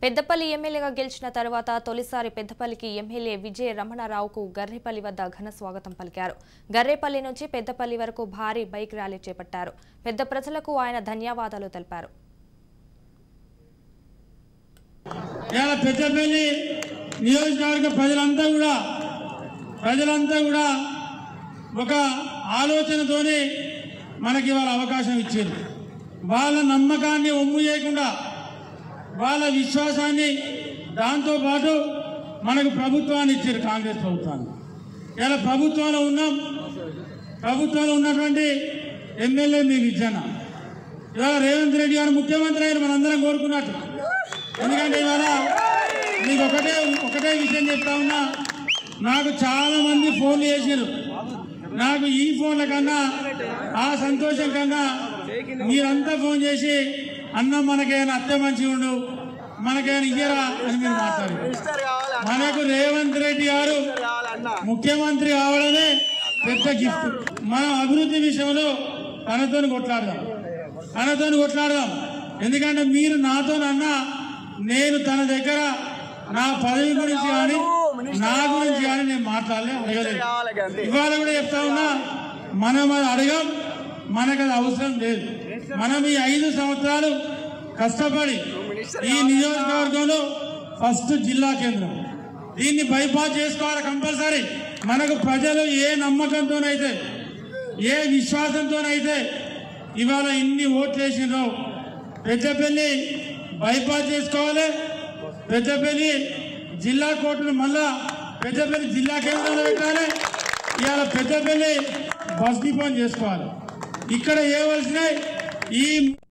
పెద్దపల్లి ఎమ్మెల్యేగా గెలిచిన తర్వాత తొలిసారి పెద్దపల్లికి ఎమ్మెల్యే విజయ రమణారావుకు గర్రేపల్లి వద్ద ఘన స్వాగతం పలికారు గర్రేపల్లి నుంచి పెద్దపల్లి వరకు భారీ బైక్ ర్యాలీ చేపట్టారు పెద్ద ప్రజలకు ఆయన ధన్యవాదాలు తెలిపారు ఇవాళ పెద్దపల్లి నియోజకవర్గ ప్రజలంతా కూడా ప్రజలంతా కూడా ఒక ఆలోచనతోనే మనకి ఇవాళ అవకాశం ఇచ్చారు వాళ్ళ నమ్మకాన్ని ఒమ్ము చేయకుండా వాళ్ళ విశ్వాసాన్ని దాంతోపాటు మనకు ప్రభుత్వాన్ని ఇచ్చారు కాంగ్రెస్ ప్రభుత్వాన్ని ఇలా ప్రభుత్వంలో ఉన్నాం ప్రభుత్వంలో ఉన్నటువంటి ఎమ్మెల్యే మీ విజయన ఇవాళ రేవంత్ రెడ్డి గారు ముఖ్యమంత్రి అయిన మనందరం కోరుకున్నట్టు ఎందుకంటే ఇవాళ మీకు ఒకటే ఒకటే విషయం చెప్తా ఉన్నా నాకు చాలా మంది ఫోన్లు చేశారు నాకు ఈ ఫోన్ల కన్నా ఆ సంతోషం కన్నా మీరంతా ఫోన్ చేసి అన్న మనకైనా అత్తే మంచిగా ఉండు మనకైనా ఇయ్యరా అని మీరు మాట్లాడారు మనకు రేవంత్ రెడ్డి గారు ముఖ్యమంత్రి కావడమే పెద్ద గిఫ్ట్ మనం అభివృద్ధి విషయంలో తనతో కొట్లాడదాం తనతో కొట్లాడదాం ఎందుకంటే మీరు నాతో అన్నా నేను తన దగ్గర నా పదవి గురించి కానీ నా గురించి కానీ నేను మాట్లాడలే అడగలేదు ఇవాళ కూడా చెప్తా ఉన్నా మనం అది అడగం మనకు అది అవసరం లేదు మనం ఈ ఐదు సంవత్సరాలు కష్టపడి ఈ నియోజకవర్గంలో ఫస్ట్ జిల్లా కేంద్రం దీన్ని బైపాస్ చేసుకోవాలి కంపల్సరీ మనకు ప్రజలు ఏ నమ్మకంతోనైతే ఏ విశ్వాసంతోనైతే ఇవాళ ఇన్ని ఓట్లు వేసినో పెద్దపల్లి బైపాస్ చేసుకోవాలి పెద్దపల్లి జిల్లా కోర్టును మళ్ళా పెద్దపల్లి జిల్లా కేంద్రంలో పెట్టాలి ఇవాళ పెద్దపల్లి బస్ డిపోని చేసుకోవాలి ఇక్కడ ఏవలసినాయి ఈ